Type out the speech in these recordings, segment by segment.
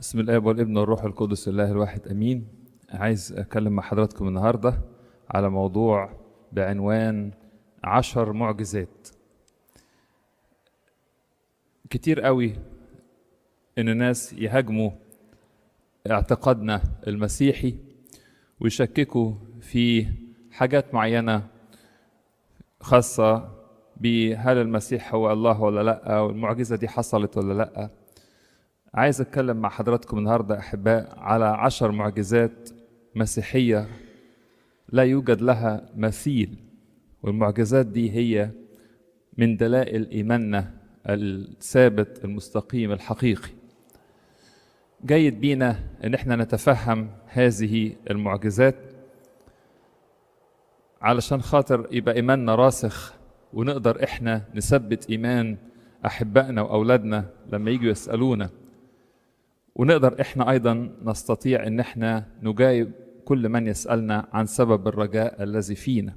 بسم الاب والابن والروح القدس الله الواحد امين عايز اتكلم مع حضراتكم النهارده على موضوع بعنوان عشر معجزات كتير قوي ان الناس يهاجموا اعتقادنا المسيحي ويشككوا في حاجات معينه خاصه بهل المسيح هو الله ولا لا والمعجزه دي حصلت ولا لا عايز اتكلم مع حضراتكم النهارده احباء على عشر معجزات مسيحيه لا يوجد لها مثيل والمعجزات دي هي من دلائل ايماننا الثابت المستقيم الحقيقي جيد بينا ان احنا نتفهم هذه المعجزات علشان خاطر يبقى ايماننا راسخ ونقدر احنا نثبت ايمان احبائنا واولادنا لما يجوا يسالونا ونقدر احنا ايضا نستطيع ان احنا نجاوب كل من يسالنا عن سبب الرجاء الذي فينا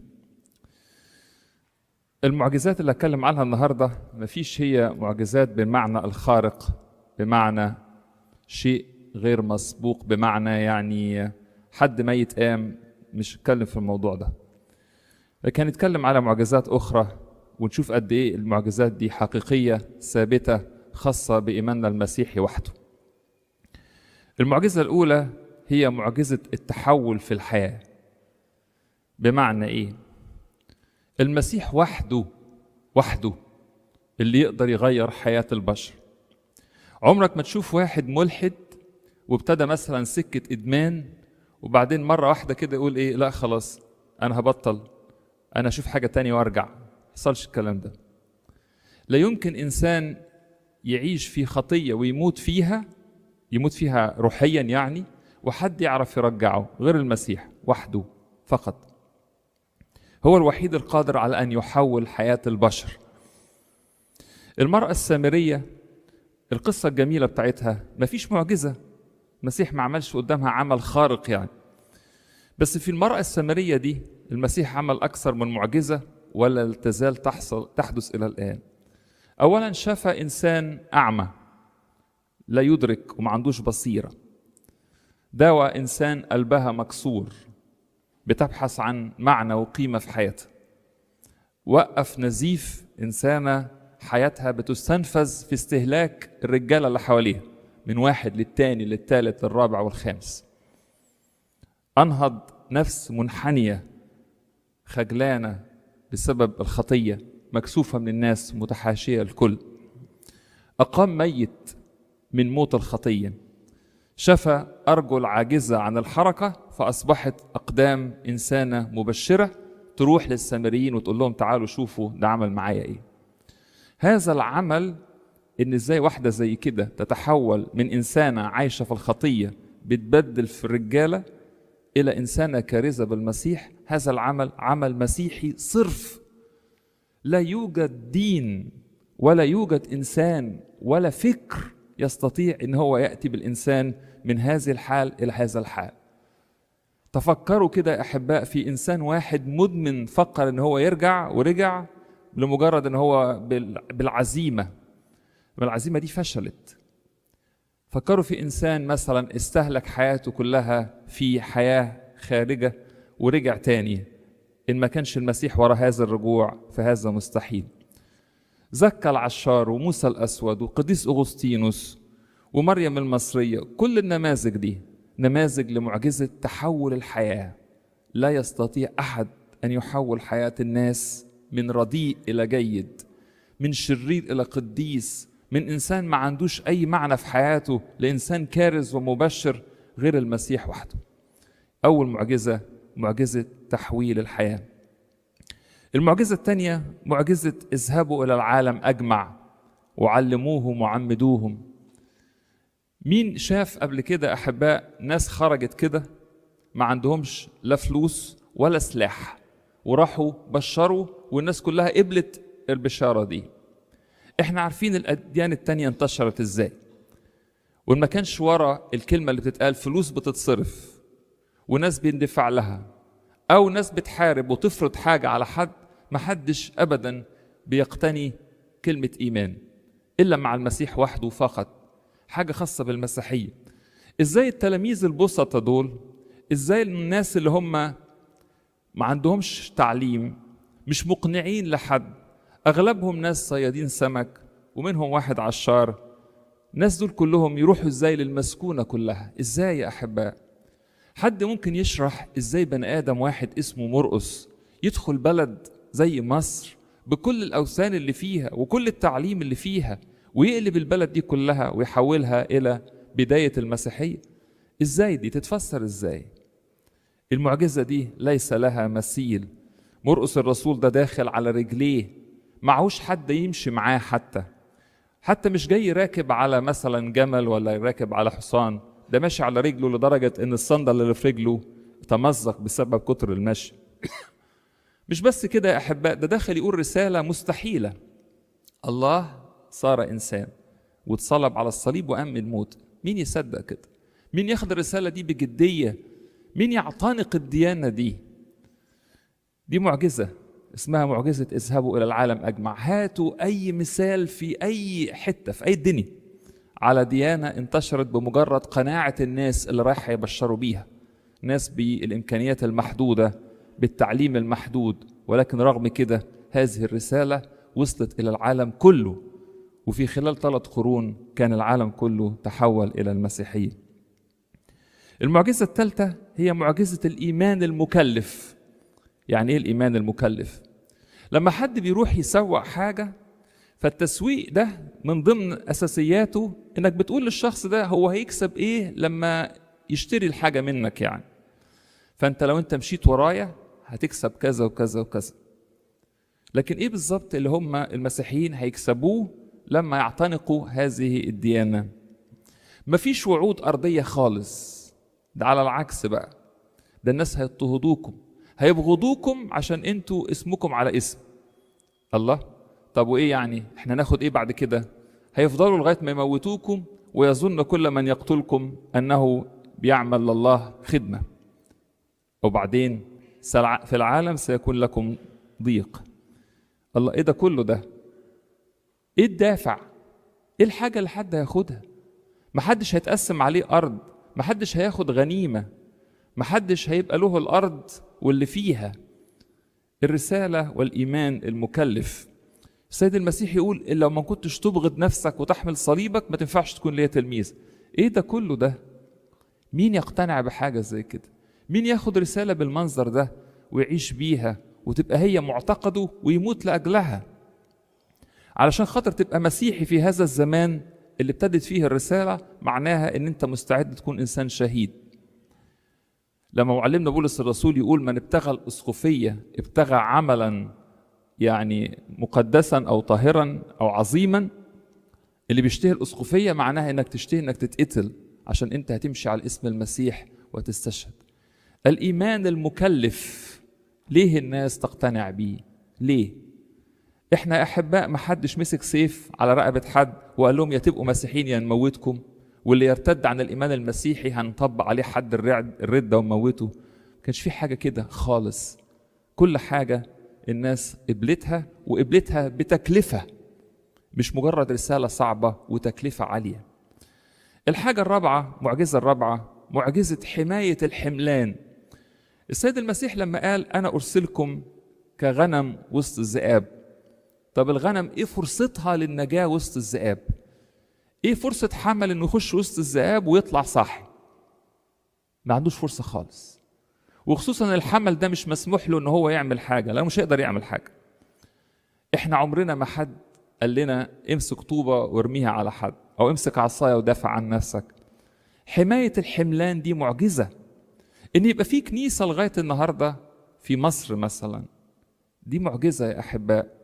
المعجزات اللي اتكلم عنها النهارده مفيش هي معجزات بمعنى الخارق بمعنى شيء غير مسبوق بمعنى يعني حد ميت قام مش هتكلم في الموضوع ده لكن نتكلم على معجزات اخرى ونشوف قد ايه المعجزات دي حقيقيه ثابته خاصه بايماننا المسيحي وحده المعجزة الأولى هي معجزة التحول في الحياة بمعنى إيه؟ المسيح وحده وحده اللي يقدر يغير حياة البشر عمرك ما تشوف واحد ملحد وابتدى مثلا سكة إدمان وبعدين مرة واحدة كده يقول إيه لا خلاص أنا هبطل أنا أشوف حاجة تانية وأرجع حصلش الكلام ده لا يمكن إنسان يعيش في خطية ويموت فيها يموت فيها روحيا يعني وحد يعرف يرجعه غير المسيح وحده فقط هو الوحيد القادر على ان يحول حياه البشر المراه السامريه القصه الجميله بتاعتها ما فيش معجزه المسيح ما عملش قدامها عمل خارق يعني بس في المراه السامريه دي المسيح عمل اكثر من معجزه ولا تزال تحصل تحدث الى الان اولا شفى انسان اعمى لا يدرك وما عندوش بصيره داوى انسان قلبها مكسور بتبحث عن معنى وقيمه في حياتها وقف نزيف انسانه حياتها بتستنفذ في استهلاك الرجاله اللي حواليها من واحد للتاني للتالت للرابع والخامس انهض نفس منحنيه خجلانه بسبب الخطيه مكسوفه من الناس متحاشيه الكل اقام ميت من موت الخطيه شفى ارجل عاجزه عن الحركه فاصبحت اقدام انسانه مبشره تروح للسامريين وتقول لهم تعالوا شوفوا ده عمل معايا ايه هذا العمل ان ازاي واحده زي كده تتحول من انسانه عايشه في الخطيه بتبدل في الرجاله الى انسانه كارثه بالمسيح هذا العمل عمل مسيحي صرف لا يوجد دين ولا يوجد انسان ولا فكر يستطيع ان هو ياتي بالانسان من هذه الحال الى هذا الحال تفكروا كده يا احباء في انسان واحد مدمن فكر ان هو يرجع ورجع لمجرد ان هو بالعزيمه العزيمه دي فشلت فكروا في انسان مثلا استهلك حياته كلها في حياه خارجه ورجع تاني ان ما كانش المسيح ورا هذا الرجوع فهذا مستحيل زكى العشار وموسى الأسود وقديس أغسطينوس ومريم المصرية كل النماذج دي نماذج لمعجزة تحول الحياة لا يستطيع أحد أن يحول حياة الناس من رديء إلى جيد من شرير إلى قديس من إنسان ما عندوش أي معنى في حياته لإنسان كارز ومبشر غير المسيح وحده أول معجزة معجزة تحويل الحياه المعجزة الثانية معجزة اذهبوا إلى العالم أجمع وعلموهم وعمدوهم مين شاف قبل كده أحباء ناس خرجت كده ما عندهمش لا فلوس ولا سلاح وراحوا بشروا والناس كلها قبلت البشارة دي احنا عارفين الأديان التانية انتشرت ازاي وما كانش ورا الكلمة اللي بتتقال فلوس بتتصرف وناس بيندفع لها أو ناس بتحارب وتفرض حاجة على حد محدش ابدا بيقتني كلمه ايمان الا مع المسيح وحده فقط حاجه خاصه بالمسيحيه ازاي التلاميذ البسطة دول ازاي الناس اللي هم ما عندهمش تعليم مش مقنعين لحد اغلبهم ناس صيادين سمك ومنهم واحد عشار الناس دول كلهم يروحوا ازاي للمسكونة كلها ازاي يا احباء حد ممكن يشرح ازاي بني ادم واحد اسمه مرقس يدخل بلد زي مصر بكل الاوثان اللي فيها وكل التعليم اللي فيها ويقلب البلد دي كلها ويحولها الى بدايه المسيحيه ازاي دي تتفسر ازاي المعجزه دي ليس لها مثيل مرقس الرسول ده داخل على رجليه معهوش حد يمشي معاه حتى حتى مش جاي راكب على مثلا جمل ولا راكب على حصان ده ماشي على رجله لدرجة إن الصندل اللي في رجله تمزق بسبب كتر المشي مش بس كده يا أحباء ده داخل يقول رسالة مستحيلة الله صار إنسان واتصلب على الصليب وقام من الموت مين يصدق كده مين ياخد الرسالة دي بجدية مين يعتنق الديانة دي دي معجزة اسمها معجزة اذهبوا إلى العالم أجمع هاتوا أي مثال في أي حتة في أي الدنيا على ديانة انتشرت بمجرد قناعة الناس اللي رايح يبشروا بيها ناس بالإمكانيات المحدودة بالتعليم المحدود ولكن رغم كده هذه الرسالة وصلت إلى العالم كله وفي خلال ثلاث قرون كان العالم كله تحول إلى المسيحية المعجزة الثالثة هي معجزة الإيمان المكلف يعني إيه الإيمان المكلف؟ لما حد بيروح يسوق حاجة فالتسويق ده من ضمن اساسياته انك بتقول للشخص ده هو هيكسب ايه لما يشتري الحاجه منك يعني فانت لو انت مشيت ورايا هتكسب كذا وكذا وكذا لكن ايه بالظبط اللي هم المسيحيين هيكسبوه لما يعتنقوا هذه الديانه مفيش وعود ارضيه خالص ده على العكس بقى ده الناس هيضطهدوكم هيبغضوكم عشان انتوا اسمكم على اسم الله طب وايه يعني احنا ناخد ايه بعد كده هيفضلوا لغايه ما يموتوكم ويظن كل من يقتلكم انه بيعمل لله خدمه وبعدين في العالم سيكون لكم ضيق الله ايه ده كله ده ايه الدافع ايه الحاجه اللي حد هياخدها محدش هيتقسم عليه ارض محدش هياخد غنيمه محدش هيبقى له الارض واللي فيها الرساله والايمان المكلف السيد المسيح يقول إن لو ما كنتش تبغض نفسك وتحمل صليبك ما تنفعش تكون ليا تلميذ ايه ده كله ده مين يقتنع بحاجه زي كده مين ياخد رساله بالمنظر ده ويعيش بيها وتبقى هي معتقده ويموت لاجلها علشان خاطر تبقى مسيحي في هذا الزمان اللي ابتدت فيه الرساله معناها ان انت مستعد تكون انسان شهيد لما معلمنا بولس الرسول يقول من ابتغى الاسقفيه ابتغى عملا يعني مقدسا او طاهرا او عظيما اللي بيشتهي الاسقفيه معناها انك تشتهي انك تتقتل عشان انت هتمشي على اسم المسيح وتستشهد الايمان المكلف ليه الناس تقتنع بيه ليه احنا احباء ما حدش مسك سيف على رقبه حد وقال لهم يا تبقوا مسيحيين يا نموتكم واللي يرتد عن الايمان المسيحي هنطبق عليه حد الرعد الرده ونموته ما كانش في حاجه كده خالص كل حاجه الناس قبلتها وقبلتها بتكلفة مش مجرد رسالة صعبة وتكلفة عالية الحاجة الرابعة معجزة الرابعة معجزة حماية الحملان السيد المسيح لما قال أنا أرسلكم كغنم وسط الذئاب طب الغنم إيه فرصتها للنجاة وسط الذئاب إيه فرصة حمل إنه يخش وسط الذئاب ويطلع صح ما عندوش فرصة خالص وخصوصا الحمل ده مش مسموح له ان هو يعمل حاجه لا مش هيقدر يعمل حاجه احنا عمرنا ما حد قال لنا امسك طوبه وارميها على حد او امسك عصايه ودافع عن نفسك حمايه الحملان دي معجزه ان يبقى في كنيسه لغايه النهارده في مصر مثلا دي معجزه يا احباء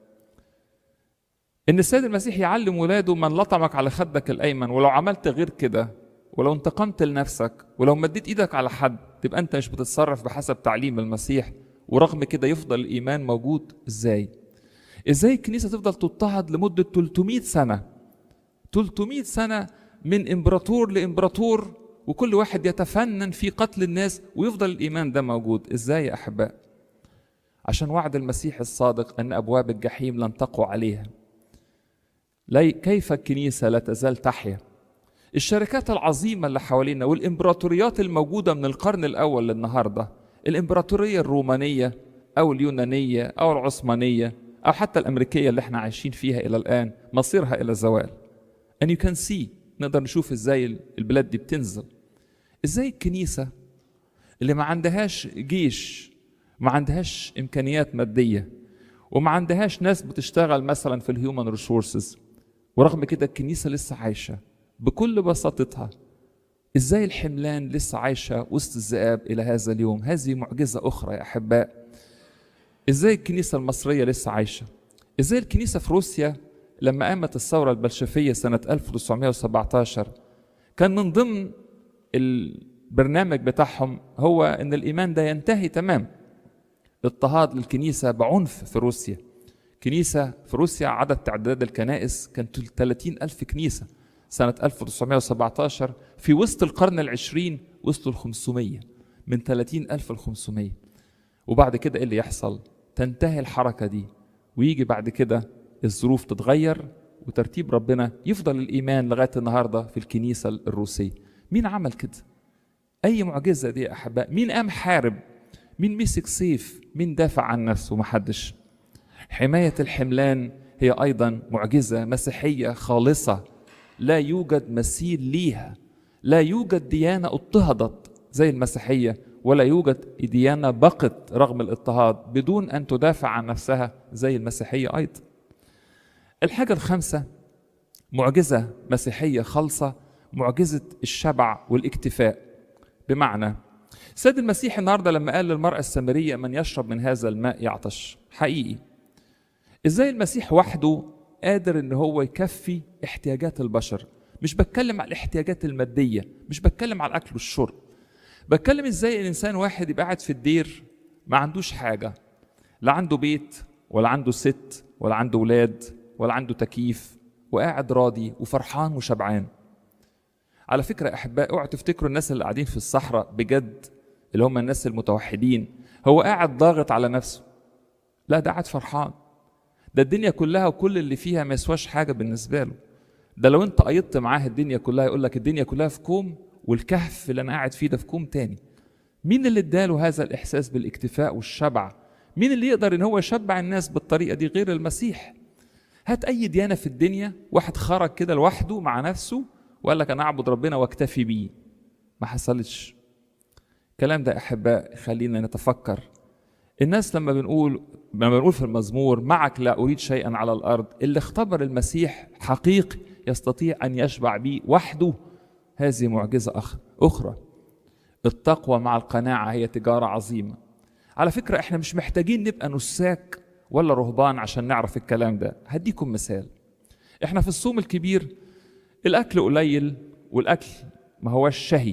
ان السيد المسيح يعلم ولاده من لطمك على خدك الايمن ولو عملت غير كده ولو انتقمت لنفسك ولو مديت ايدك على حد تبقى انت مش بتتصرف بحسب تعليم المسيح ورغم كده يفضل الايمان موجود ازاي ازاي الكنيسه تفضل تضطهد لمده 300 سنه 300 سنه من امبراطور لامبراطور وكل واحد يتفنن في قتل الناس ويفضل الايمان ده موجود ازاي يا احباء عشان وعد المسيح الصادق ان ابواب الجحيم لن تقوى عليها كيف الكنيسه لا تزال تحيا الشركات العظيمة اللي حوالينا والإمبراطوريات الموجودة من القرن الأول للنهاردة الإمبراطورية الرومانية أو اليونانية أو العثمانية أو حتى الأمريكية اللي احنا عايشين فيها إلى الآن مصيرها إلى الزوال and you can see نقدر نشوف ازاي البلاد دي بتنزل ازاي الكنيسة اللي ما عندهاش جيش ما عندهاش إمكانيات مادية وما عندهاش ناس بتشتغل مثلا في الهيومن ريسورسز ورغم كده الكنيسة لسه عايشة بكل بساطتها ازاي الحملان لسه عايشة وسط الذئاب إلى هذا اليوم هذه معجزة أخرى يا أحباء ازاي الكنيسة المصرية لسه عايشة ازاي الكنيسة في روسيا لما قامت الثورة البلشفية سنة 1917 كان من ضمن البرنامج بتاعهم هو ان الايمان ده ينتهي تمام اضطهاد للكنيسة بعنف في روسيا كنيسة في روسيا عدد تعداد الكنائس كان 30 ألف كنيسة سنة 1917 في وسط القرن العشرين وصلوا ال 500 من 30 ألف ل 500 وبعد كده ايه اللي يحصل تنتهي الحركة دي ويجي بعد كده الظروف تتغير وترتيب ربنا يفضل الإيمان لغاية النهاردة في الكنيسة الروسية مين عمل كده أي معجزة دي يا أحباء مين قام حارب مين مسك سيف مين دافع عن نفسه محدش حماية الحملان هي أيضا معجزة مسيحية خالصة لا يوجد مثيل ليها لا يوجد ديانة اضطهدت زي المسيحية ولا يوجد ديانة بقت رغم الاضطهاد بدون أن تدافع عن نفسها زي المسيحية أيضا الحاجة الخامسة معجزة مسيحية خالصة معجزة الشبع والاكتفاء بمعنى سيد المسيح النهاردة لما قال للمرأة السامرية من يشرب من هذا الماء يعطش حقيقي ازاي المسيح وحده قادر ان هو يكفي احتياجات البشر مش بتكلم على الاحتياجات المادية مش بتكلم على الأكل والشرب بتكلم ازاي الإنسان واحد يبقى قاعد في الدير ما عندوش حاجة لا عنده بيت ولا عنده ست ولا عنده ولاد ولا عنده تكييف وقاعد راضي وفرحان وشبعان على فكرة يا أحباء اوعوا تفتكروا الناس اللي قاعدين في الصحراء بجد اللي هم الناس المتوحدين هو قاعد ضاغط على نفسه لا ده قاعد فرحان ده الدنيا كلها وكل اللي فيها ما يسواش حاجة بالنسبة له ده لو انت قيضت معاه الدنيا كلها يقول لك الدنيا كلها في كوم والكهف اللي انا قاعد فيه ده في كوم تاني مين اللي اداله هذا الاحساس بالاكتفاء والشبع مين اللي يقدر ان هو يشبع الناس بالطريقه دي غير المسيح هات اي ديانه في الدنيا واحد خرج كده لوحده مع نفسه وقال لك انا اعبد ربنا واكتفي بيه ما حصلتش الكلام ده احباء خلينا نتفكر الناس لما بنقول لما بنقول في المزمور معك لا اريد شيئا على الارض اللي اختبر المسيح حقيقي يستطيع ان يشبع به وحده هذه معجزه أخ... اخرى التقوى مع القناعه هي تجاره عظيمه على فكره احنا مش محتاجين نبقى نساك ولا رهبان عشان نعرف الكلام ده هديكم مثال احنا في الصوم الكبير الاكل قليل والاكل ما هوش شهي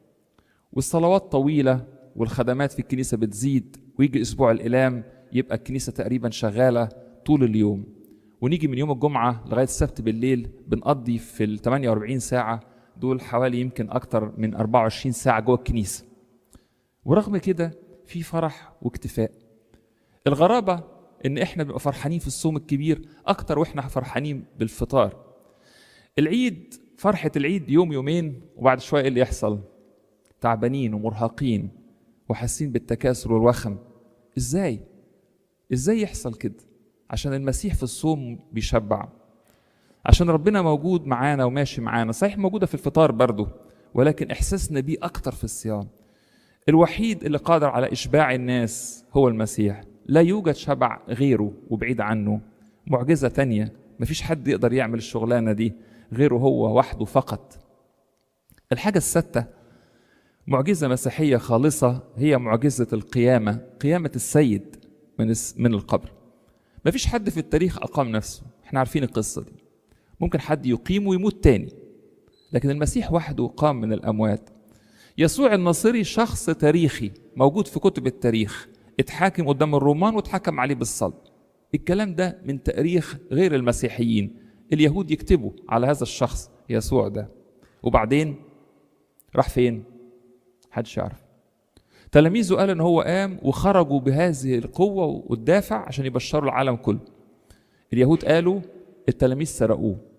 والصلوات طويله والخدمات في الكنيسه بتزيد ويجي اسبوع الالام يبقى الكنيسه تقريبا شغاله طول اليوم ونيجي من يوم الجمعه لغايه السبت بالليل بنقضي في ال 48 ساعه دول حوالي يمكن اكتر من 24 ساعه جوه الكنيسه ورغم كده في فرح واكتفاء الغرابه ان احنا بنبقى فرحانين في الصوم الكبير اكتر واحنا فرحانين بالفطار العيد فرحه العيد يوم يومين وبعد شويه ايه اللي يحصل تعبانين ومرهقين وحاسين بالتكاسل والوخم ازاي ازاي يحصل كده عشان المسيح في الصوم بيشبع عشان ربنا موجود معانا وماشي معانا صحيح موجودة في الفطار برضه ولكن إحساسنا بيه أكتر في الصيام الوحيد اللي قادر على إشباع الناس هو المسيح لا يوجد شبع غيره وبعيد عنه معجزة تانية مفيش حد يقدر يعمل الشغلانة دي غيره هو وحده فقط الحاجة الستة معجزة مسيحية خالصة هي معجزة القيامة قيامة السيد من من القبر مفيش حد في التاريخ أقام نفسه احنا عارفين القصة دي ممكن حد يقيم ويموت تاني لكن المسيح وحده قام من الأموات يسوع الناصري شخص تاريخي موجود في كتب التاريخ اتحاكم قدام الرومان واتحكم عليه بالصلب الكلام ده من تاريخ غير المسيحيين اليهود يكتبوا على هذا الشخص يسوع ده وبعدين راح فين محدش يعرف تلاميذه قال ان هو قام وخرجوا بهذه القوه والدافع عشان يبشروا العالم كله اليهود قالوا التلاميذ سرقوه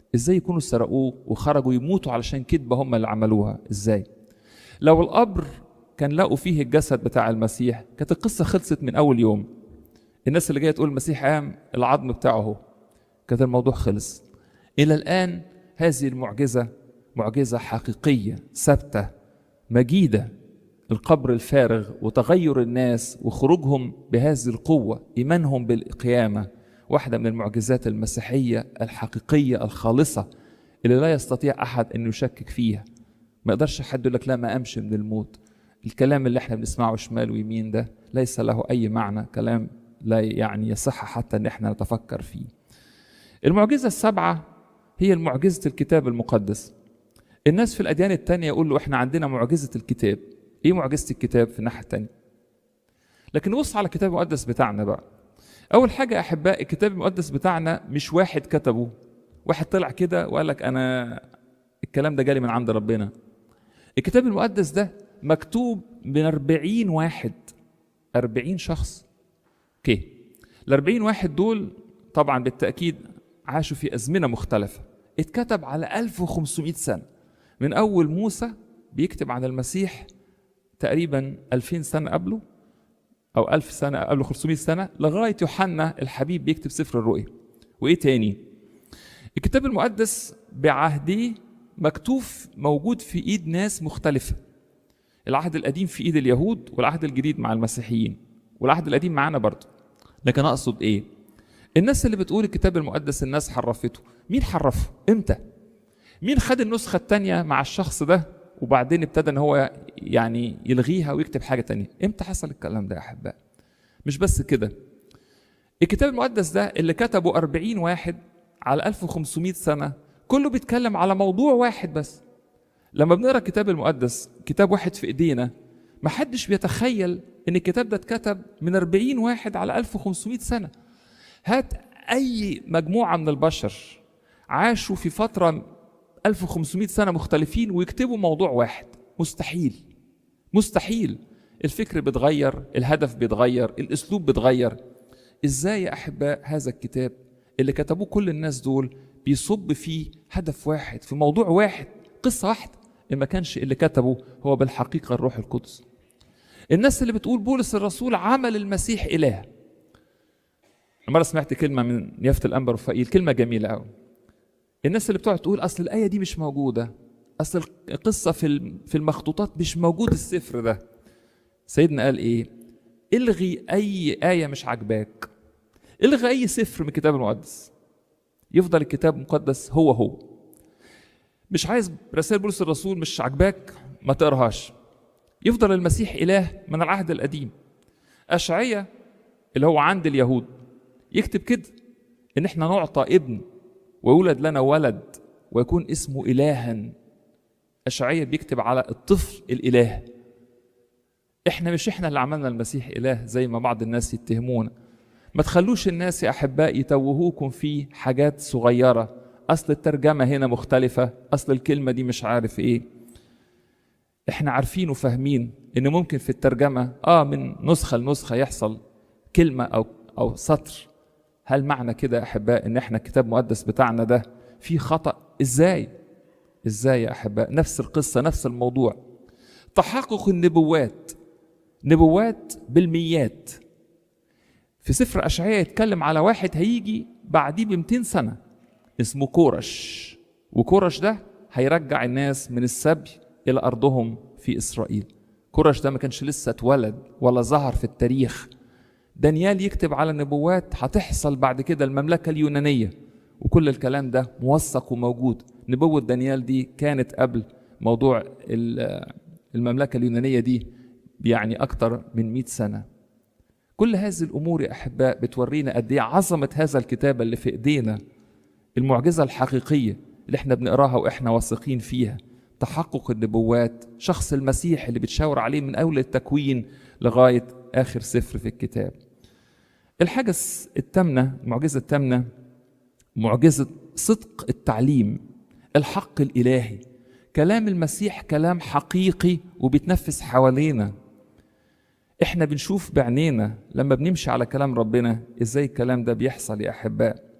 ازاي يكونوا سرقوه وخرجوا يموتوا علشان كذبه هم اللي عملوها ازاي لو القبر كان لقوا فيه الجسد بتاع المسيح كانت القصه خلصت من اول يوم الناس اللي جايه تقول المسيح قام العظم بتاعه اهو كان الموضوع خلص الى الان هذه المعجزه معجزه حقيقيه ثابته مجيده القبر الفارغ وتغير الناس وخروجهم بهذه القوه ايمانهم بالقيامه واحده من المعجزات المسيحيه الحقيقيه الخالصه اللي لا يستطيع احد انه يشكك فيها ما يقدرش حد يقول لك لا ما قامش من الموت الكلام اللي احنا بنسمعه شمال ويمين ده ليس له اي معنى كلام لا يعني يصح حتى ان احنا نتفكر فيه المعجزه السابعه هي معجزه الكتاب المقدس الناس في الاديان التانية يقولوا احنا عندنا معجزه الكتاب ايه معجزه الكتاب في الناحيه التانية لكن نبص على الكتاب المقدس بتاعنا بقى اول حاجه يا احباء الكتاب المقدس بتاعنا مش واحد كتبه واحد طلع كده وقال لك انا الكلام ده جالي من عند ربنا الكتاب المقدس ده مكتوب من 40 واحد 40 شخص اوكي ال 40 واحد دول طبعا بالتاكيد عاشوا في ازمنه مختلفه اتكتب على 1500 سنه من اول موسى بيكتب عن المسيح تقريبا 2000 سنه قبله او 1000 سنه قبل 500 سنه لغايه يوحنا الحبيب بيكتب سفر الرؤيا وايه تاني الكتاب المقدس بعهده مكتوب موجود في ايد ناس مختلفه العهد القديم في ايد اليهود والعهد الجديد مع المسيحيين والعهد القديم معانا برضه لكن اقصد ايه الناس اللي بتقول الكتاب المقدس الناس حرفته مين حرفه امتى مين خد النسخه الثانيه مع الشخص ده وبعدين ابتدى ان هو يعني يلغيها ويكتب حاجه تانية امتى حصل الكلام ده يا احباء مش بس كده الكتاب المقدس ده اللي كتبه 40 واحد على 1500 سنه كله بيتكلم على موضوع واحد بس لما بنقرا الكتاب المقدس كتاب واحد في ايدينا ما حدش بيتخيل ان الكتاب ده اتكتب من 40 واحد على 1500 سنه هات اي مجموعه من البشر عاشوا في فتره 1500 سنه مختلفين ويكتبوا موضوع واحد مستحيل مستحيل الفكر بيتغير الهدف بيتغير الاسلوب بيتغير ازاي يا احباء هذا الكتاب اللي كتبوه كل الناس دول بيصب فيه هدف واحد في موضوع واحد قصه واحده ما كانش اللي كتبه هو بالحقيقه الروح القدس الناس اللي بتقول بولس الرسول عمل المسيح اله مرة سمعت كلمة من يافت الأنبر رفائيل كلمة جميلة أوي الناس اللي بتقعد تقول أصل الآية دي مش موجودة أصل القصة في في المخطوطات مش موجود السفر ده سيدنا قال إيه الغي أي آية مش عاجباك الغي أي سفر من الكتاب المقدس يفضل الكتاب المقدس هو هو مش عايز رسائل بولس الرسول مش عاجباك ما تقراهاش يفضل المسيح إله من العهد القديم أشعية اللي هو عند اليهود يكتب كده ان احنا نعطى ابن ويولد لنا ولد ويكون اسمه الها اشعياء بيكتب على الطفل الاله احنا مش احنا اللي عملنا المسيح اله زي ما بعض الناس يتهمونا ما تخلوش الناس يا احباء يتوهوكم في حاجات صغيره اصل الترجمه هنا مختلفه اصل الكلمه دي مش عارف ايه احنا عارفين وفاهمين ان ممكن في الترجمه اه من نسخه لنسخه يحصل كلمه او او سطر هل معنى كده يا احباء ان احنا الكتاب المقدس بتاعنا ده فيه خطا ازاي ازاي يا احباء نفس القصه نفس الموضوع تحقق النبوات نبوات بالميات في سفر اشعياء يتكلم على واحد هيجي بعديه ب 200 سنه اسمه كورش وكورش ده هيرجع الناس من السبي الى ارضهم في اسرائيل كورش ده ما كانش لسه اتولد ولا ظهر في التاريخ دانيال يكتب على نبوات هتحصل بعد كده المملكة اليونانية وكل الكلام ده موثق وموجود نبوة دانيال دي كانت قبل موضوع المملكة اليونانية دي يعني أكتر من مئة سنة كل هذه الأمور يا أحباء بتورينا قد إيه عظمة هذا الكتاب اللي في إيدينا المعجزة الحقيقية اللي احنا بنقراها وإحنا واثقين فيها تحقق النبوات شخص المسيح اللي بتشاور عليه من أول التكوين لغاية آخر سفر في الكتاب الحاجة التامنة المعجزة التامنة معجزة صدق التعليم الحق الإلهي كلام المسيح كلام حقيقي وبيتنفس حوالينا احنا بنشوف بعينينا لما بنمشي على كلام ربنا ازاي الكلام ده بيحصل يا احباء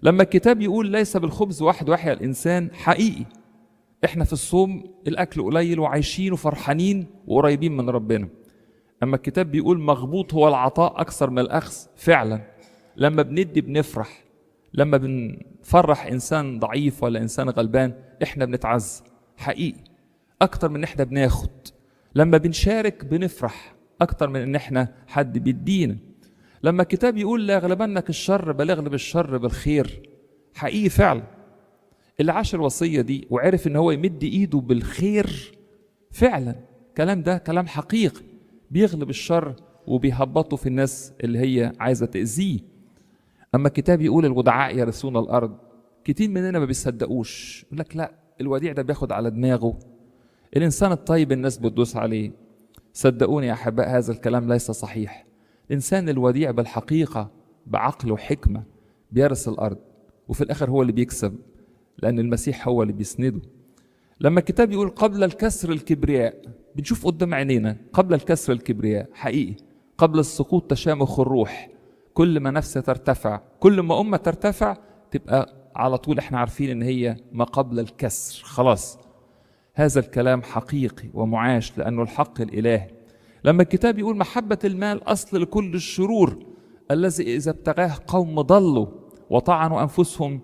لما الكتاب يقول ليس بالخبز وحده يحيا الانسان حقيقي احنا في الصوم الاكل قليل وعايشين وفرحانين وقريبين من ربنا اما الكتاب بيقول مغبوط هو العطاء اكثر من الاخذ فعلا لما بندي بنفرح لما بنفرح انسان ضعيف ولا انسان غلبان احنا بنتعز حقيقي اكتر من ان احنا بناخد لما بنشارك بنفرح اكتر من ان احنا حد بيدينا لما الكتاب يقول لا يغلبنك الشر بل اغلب الشر بالخير حقيقي فعلا اللي عاش الوصيه دي وعرف ان هو يمد ايده بالخير فعلا الكلام ده كلام حقيقي بيغلب الشر وبيهبطه في الناس اللي هي عايزه تاذيه اما الكتاب يقول الودعاء يرثون الارض كتير مننا ما بيصدقوش يقول لك لا الوديع ده بياخد على دماغه الانسان الطيب الناس بتدوس عليه صدقوني يا احباء هذا الكلام ليس صحيح الانسان الوديع بالحقيقه بعقل وحكمه بيرث الارض وفي الاخر هو اللي بيكسب لان المسيح هو اللي بيسنده لما الكتاب يقول قبل الكسر الكبرياء بنشوف قدام عينينا قبل الكسر الكبرياء حقيقي قبل السقوط تشامخ الروح كل ما نفس ترتفع كل ما أمة ترتفع تبقى على طول احنا عارفين ان هي ما قبل الكسر خلاص هذا الكلام حقيقي ومعاش لأنه الحق الإلهي لما الكتاب يقول محبة المال أصل لكل الشرور الذي إذا ابتغاه قوم ضلوا وطعنوا أنفسهم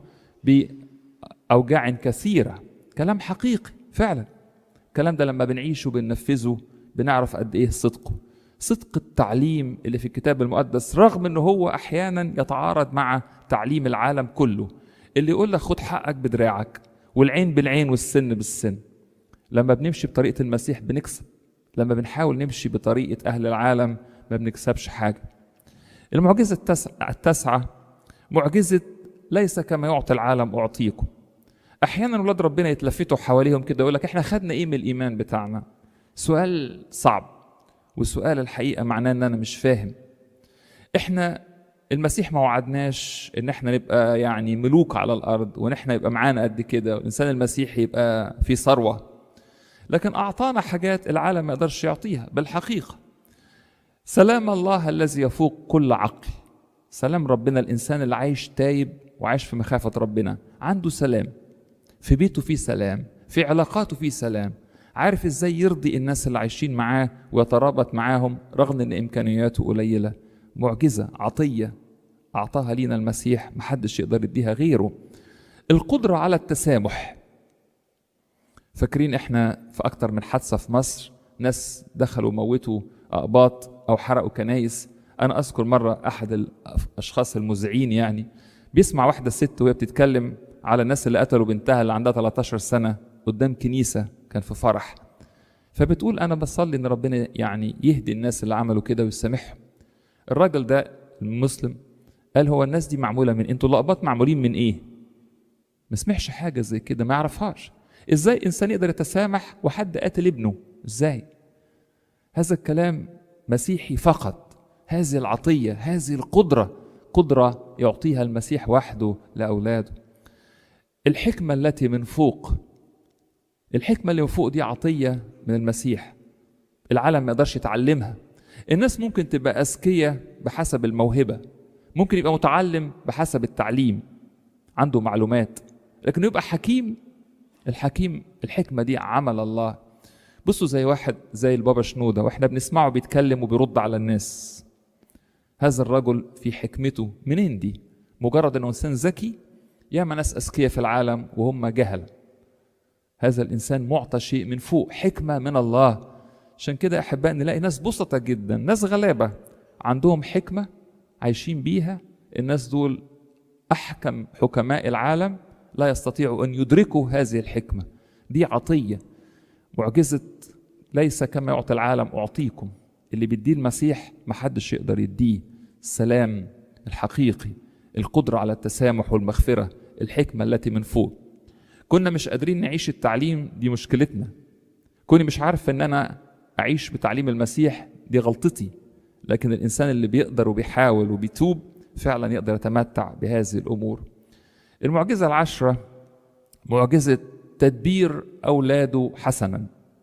بأوجاع كثيرة كلام حقيقي فعلا الكلام ده لما بنعيشه وبننفذه بنعرف قد إيه صدقه صدق التعليم اللي في الكتاب المقدس رغم انه هو احيانا يتعارض مع تعليم العالم كله اللي يقول لك خد حقك بدراعك والعين بالعين والسن بالسن لما بنمشي بطريقه المسيح بنكسب لما بنحاول نمشي بطريقه اهل العالم ما بنكسبش حاجه المعجزه التاسعه التاسعه معجزه ليس كما يعطي العالم اعطيكم احيانا اولاد ربنا يتلفتوا حواليهم كده يقول لك احنا خدنا ايه من الايمان بتاعنا سؤال صعب وسؤال الحقيقه معناه ان انا مش فاهم احنا المسيح ما وعدناش ان احنا نبقى يعني ملوك على الارض وان احنا يبقى معانا قد كده والانسان المسيحي يبقى في ثروه لكن اعطانا حاجات العالم ما يقدرش يعطيها بالحقيقه سلام الله الذي يفوق كل عقل سلام ربنا الانسان اللي عايش تايب وعايش في مخافه ربنا عنده سلام في بيته فيه سلام في علاقاته فيه سلام عارف ازاي يرضي الناس اللي عايشين معاه ويترابط معاهم رغم ان امكانياته قليله معجزه عطيه اعطاها لينا المسيح محدش يقدر يديها غيره القدره على التسامح فاكرين احنا في اكتر من حادثه في مصر ناس دخلوا موتوا اقباط او حرقوا كنايس انا اذكر مره احد الاشخاص المذيعين يعني بيسمع واحده ست وهي بتتكلم على الناس اللي قتلوا بنتها اللي عندها 13 سنه قدام كنيسه كان في فرح فبتقول انا بصلي ان ربنا يعني يهدي الناس اللي عملوا كده ويسامحهم الراجل ده المسلم قال هو الناس دي معموله من انتوا الاقباط معمولين من ايه ما سمعش حاجه زي كده ما يعرفهاش ازاي انسان يقدر يتسامح وحد قتل ابنه ازاي هذا الكلام مسيحي فقط هذه العطيه هذه القدره قدره يعطيها المسيح وحده لاولاده الحكمه التي من فوق الحكمة اللي من فوق دي عطية من المسيح العالم ما يقدرش يتعلمها الناس ممكن تبقى أذكية بحسب الموهبة ممكن يبقى متعلم بحسب التعليم عنده معلومات لكن يبقى حكيم الحكيم الحكمة دي عمل الله بصوا زي واحد زي البابا شنودة واحنا بنسمعه بيتكلم وبيرد على الناس هذا الرجل في حكمته منين دي مجرد انه انسان ذكي ياما ناس اذكياء في العالم وهم جهله هذا الانسان معطى شيء من فوق حكمه من الله عشان كده احباء نلاقي ناس بسطة جدا ناس غلابه عندهم حكمه عايشين بيها الناس دول احكم حكماء العالم لا يستطيعوا ان يدركوا هذه الحكمه دي عطيه معجزه ليس كما يعطي العالم اعطيكم اللي بيديه المسيح محدش يقدر يديه السلام الحقيقي القدره على التسامح والمغفره الحكمه التي من فوق كنا مش قادرين نعيش التعليم دي مشكلتنا كوني مش عارف ان انا اعيش بتعليم المسيح دي غلطتي لكن الانسان اللي بيقدر وبيحاول وبيتوب فعلا يقدر يتمتع بهذه الامور المعجزه العشره معجزه تدبير اولاده حسنا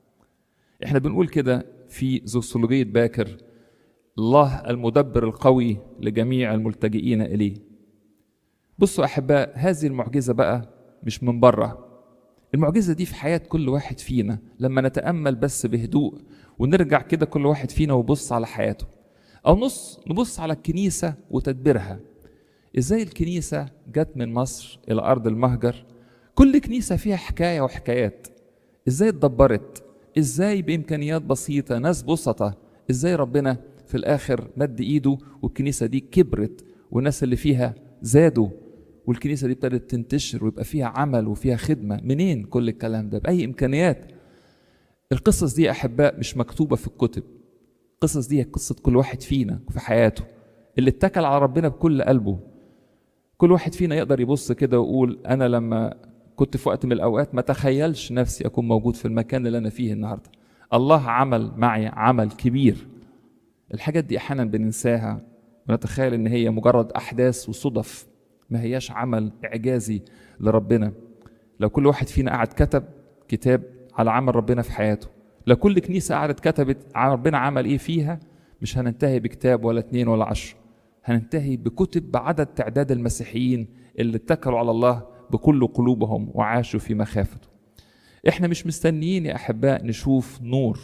احنا بنقول كده في زوسولوجيه باكر الله المدبر القوي لجميع الملتجئين اليه بصوا احباء هذه المعجزه بقى مش من بره المعجزه دي في حياه كل واحد فينا لما نتامل بس بهدوء ونرجع كده كل واحد فينا ويبص على حياته او نص نبص على الكنيسه وتدبيرها ازاي الكنيسه جت من مصر الى ارض المهجر كل كنيسه فيها حكايه وحكايات ازاي اتدبرت ازاي بامكانيات بسيطه ناس بسطه ازاي ربنا في الاخر مد ايده والكنيسه دي كبرت والناس اللي فيها زادوا والكنيسه دي ابتدت تنتشر ويبقى فيها عمل وفيها خدمه منين كل الكلام ده باي امكانيات القصص دي احباء مش مكتوبه في الكتب القصص دي هي قصه كل واحد فينا في حياته اللي اتكل على ربنا بكل قلبه كل واحد فينا يقدر يبص كده ويقول انا لما كنت في وقت من الاوقات ما تخيلش نفسي اكون موجود في المكان اللي انا فيه النهارده الله عمل معي عمل كبير الحاجات دي احيانا بننساها ونتخيل ان هي مجرد احداث وصدف ما هياش عمل اعجازي لربنا لو كل واحد فينا قعد كتب كتاب على عمل ربنا في حياته لو كل كنيسه قعدت كتبت ربنا عمل ايه فيها مش هننتهي بكتاب ولا اتنين ولا عشر هننتهي بكتب بعدد تعداد المسيحيين اللي اتكلوا على الله بكل قلوبهم وعاشوا في مخافته احنا مش مستنيين يا احباء نشوف نور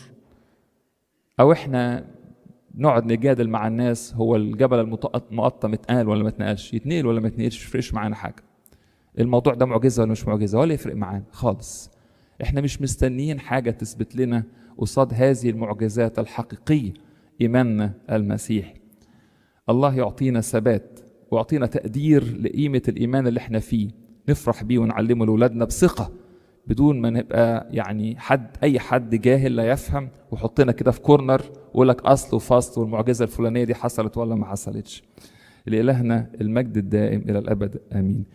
او احنا نقعد نجادل مع الناس هو الجبل المقطم اتقال ولا ما اتنقلش يتنقل ولا ما يتنقلش يفرقش معانا حاجه الموضوع ده معجزه ولا مش معجزه ولا يفرق معانا خالص احنا مش مستنيين حاجه تثبت لنا قصاد هذه المعجزات الحقيقيه ايماننا المسيحي الله يعطينا ثبات ويعطينا تقدير لقيمه الايمان اللي احنا فيه نفرح بيه ونعلمه لاولادنا بثقه بدون ما نبقى يعني حد اي حد جاهل لا يفهم ويحطنا كده في كورنر ويقول لك اصل وفصل والمعجزه الفلانيه دي حصلت ولا ما حصلتش لالهنا المجد الدائم الى الابد امين